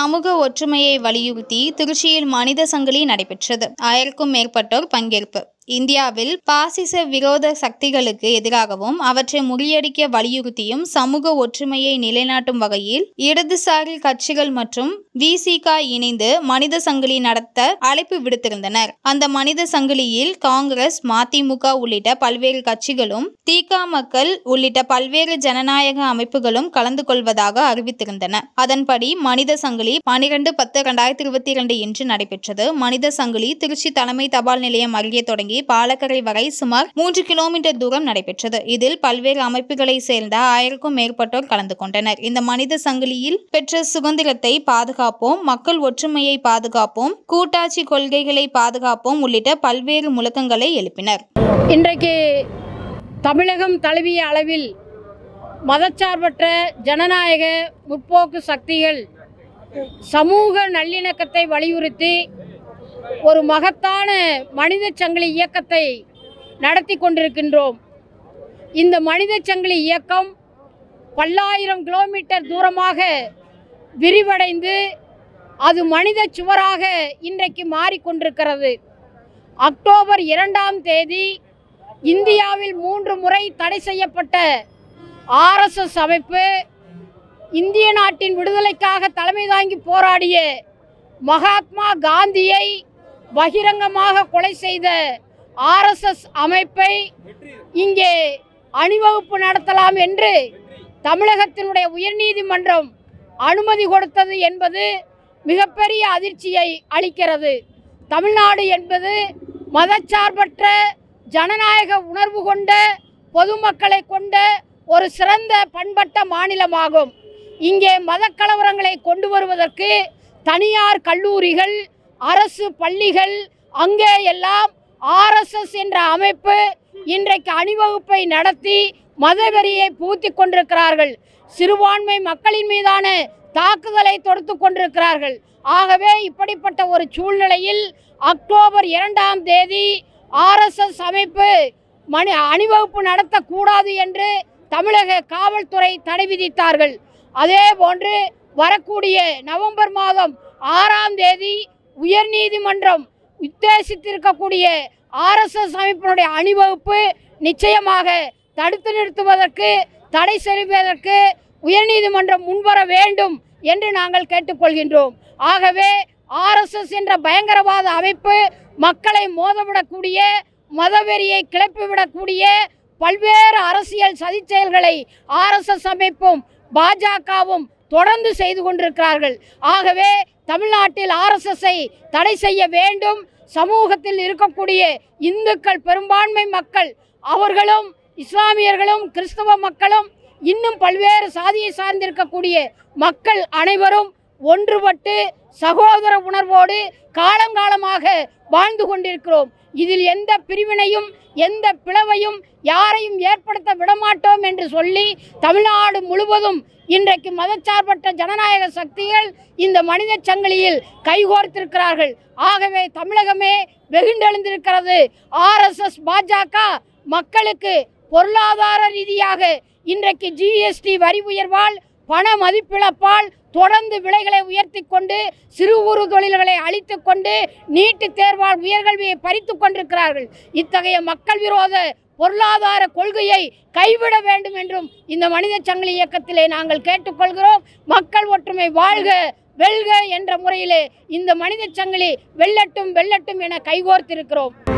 சமூக ஒற்றுமையை வலியுறுத்தி திருச்சியில் மனித சங்கிலி நடைபெற்றது ஆயிரக்கும் மேற்பட்டோர் பங்கேற்பு இந்தியாவில் பாசிச விரோத சக்திகளுக்கு எதிராகவும் அவற்றை முறியடிக்க வலியுறுத்தியும் சமூக ஒற்றுமையை நிலைநாட்டும் வகையில் இடதுசாரி கட்சிகள் மற்றும் விசிக இணைந்து மனித சங்கிலி நடத்த அழைப்பு விடுத்திருந்தனர் அந்த மனித சங்கிலியில் காங்கிரஸ் மதிமுக உள்ளிட்ட பல்வேறு கட்சிகளும் தீகா மக்கள் உள்ளிட்ட பல்வேறு ஜனநாயக அமைப்புகளும் கலந்து கொள்வதாக அறிவித்திருந்தன அதன்படி மனித சங்கிலி பனிரெண்டு பத்து இரண்டாயிரத்தி இருபத்தி இரண்டு இன்று நடைபெற்றது மனித சங்கிலி திருச்சி தலைமை தபால் நிலையம் அருகே தொடங்கி பாலக்கரை வரை சுமார் மூன்று கிலோமீட்டர் தூரம் நடைபெற்றது இதில் பல்வேறு அமைப்புகளை சேர்ந்த ஆயிரக்கும் மேற்பட்டோர் கலந்து கொண்டனர் இந்த மனித சங்கிலியில் பெற்ற சுதந்திரத்தை பாதுகாப்போம் மக்கள் ஒற்றுமையை பாதுகாப்போம் கூட்டாட்சி கொள்கைகளை பாதுகாப்போம் உள்ளிட்ட பல்வேறு முழக்கங்களை எழுப்பினர் இன்றைக்கு தமிழகம் தழுவிய அளவில் மதச்சார்பற்ற ஜனநாயக முற்போக்கு சக்திகள் சமூக நல்லிணக்கத்தை வலியுறுத்தி ஒரு மகத்தான மனித சங்கிலி இயக்கத்தை நடத்தி கொண்டிருக்கின்றோம் இந்த மனித சங்கிலி இயக்கம் பல்லாயிரம் கிலோமீட்டர் தூரமாக விரிவடைந்து அது மனித சுவராக இன்றைக்கு மாறிக்கொண்டிருக்கிறது அக்டோபர் இரண்டாம் தேதி இந்தியாவில் மூன்று முறை தடை செய்யப்பட்ட ஆர்எஸ்எஸ் அமைப்பு இந்திய நாட்டின் விடுதலைக்காக தலைமை தாங்கி போராடிய மகாத்மா காந்தியை பகிரங்கமாக கொலை செய்த ஆர்எஸ்எஸ் அமைப்பை இங்கே அணிவகுப்பு நடத்தலாம் என்று தமிழகத்தினுடைய உயர்நீதிமன்றம் அனுமதி கொடுத்தது என்பது மிகப்பெரிய அதிர்ச்சியை அளிக்கிறது தமிழ்நாடு என்பது மதச்சார்பற்ற ஜனநாயக உணர்வு கொண்ட பொதுமக்களை கொண்ட ஒரு சிறந்த பண்பட்ட மாநிலமாகும் இங்கே மதக்கலவரங்களை கொண்டு வருவதற்கு தனியார் கல்லூரிகள் அரசு பள்ளிகள் அங்கே எல்லாம் ஆர்எஸ்எஸ் என்ற அமைப்பு இன்றைக்கு அணிவகுப்பை நடத்தி மதவெறியை பூத்தி கொண்டிருக்கிறார்கள் சிறுபான்மை மக்களின் மீதான தாக்குதலை தொடுத்து கொண்டிருக்கிறார்கள் ஆகவே இப்படிப்பட்ட ஒரு சூழ்நிலையில் அக்டோபர் இரண்டாம் தேதி ஆர்எஸ்எஸ் அமைப்பு மணி அணிவகுப்பு நடத்தக்கூடாது என்று தமிழக காவல்துறை தடை விதித்தார்கள் அதே போன்று வரக்கூடிய நவம்பர் மாதம் ஆறாம் தேதி உயர்நீதிமன்றம் உத்தேசித்திருக்கக்கூடிய ஆர்எஸ்எஸ் அமைப்பினுடைய அணிவகுப்பு நிச்சயமாக தடுத்து நிறுத்துவதற்கு தடை செய்வதற்கு உயர்நீதிமன்றம் முன்வர வேண்டும் என்று நாங்கள் கேட்டுக்கொள்கின்றோம் ஆகவே ஆர்எஸ்எஸ் என்ற பயங்கரவாத அமைப்பு மக்களை மோதவிடக்கூடிய மதவெறியை கிளப்பிவிடக்கூடிய பல்வேறு அரசியல் சதிச் செயல்களை ஆர்எஸ்எஸ் அமைப்பும் பாஜகவும் தொடர்ந்து செய்து கொண்டிருக்கிறார்கள் ஆகவே தமிழ்நாட்டில் ஆர்எஸ்எஸ்ஸை தடை செய்ய வேண்டும் சமூகத்தில் இருக்கக்கூடிய இந்துக்கள் பெரும்பான்மை மக்கள் அவர்களும் இஸ்லாமியர்களும் கிறிஸ்தவ மக்களும் இன்னும் பல்வேறு சாதியை சார்ந்திருக்கக்கூடிய மக்கள் அனைவரும் ஒன்றுபட்டு சகோதர உணர்வோடு காலங்காலமாக வாழ்ந்து கொண்டிருக்கிறோம் இதில் எந்த பிரிவினையும் எந்த பிளவையும் யாரையும் ஏற்படுத்த விடமாட்டோம் என்று சொல்லி தமிழ்நாடு முழுவதும் இன்றைக்கு மதச்சார்பற்ற ஜனநாயக சக்திகள் இந்த மனித சங்கிலியில் கைகோர்த்திருக்கிறார்கள் ஆகவே தமிழகமே வெகுண்டெழுந்திருக்கிறது ஆர்எஸ்எஸ் பாஜக மக்களுக்கு பொருளாதார ரீதியாக இன்றைக்கு ஜிஎஸ்டி வரி உயர்வால் பண மதிப்பிழப்பால் தொடர்ந்து விலைகளை உயர்த்தி கொண்டு சிறு குறு தொழில்களை அழித்து கொண்டு நீட்டு தேர்வால் உயர்கல்வியை பறித்து கொண்டிருக்கிறார்கள் இத்தகைய மக்கள் விரோத பொருளாதார கொள்கையை கைவிட வேண்டும் என்றும் இந்த மனித சங்கிலி இயக்கத்திலே நாங்கள் கேட்டுக்கொள்கிறோம் மக்கள் ஒற்றுமை வாழ்க வெல்க என்ற முறையிலே இந்த மனித சங்கிலி வெல்லட்டும் வெல்லட்டும் என கைகோர்த்திருக்கிறோம்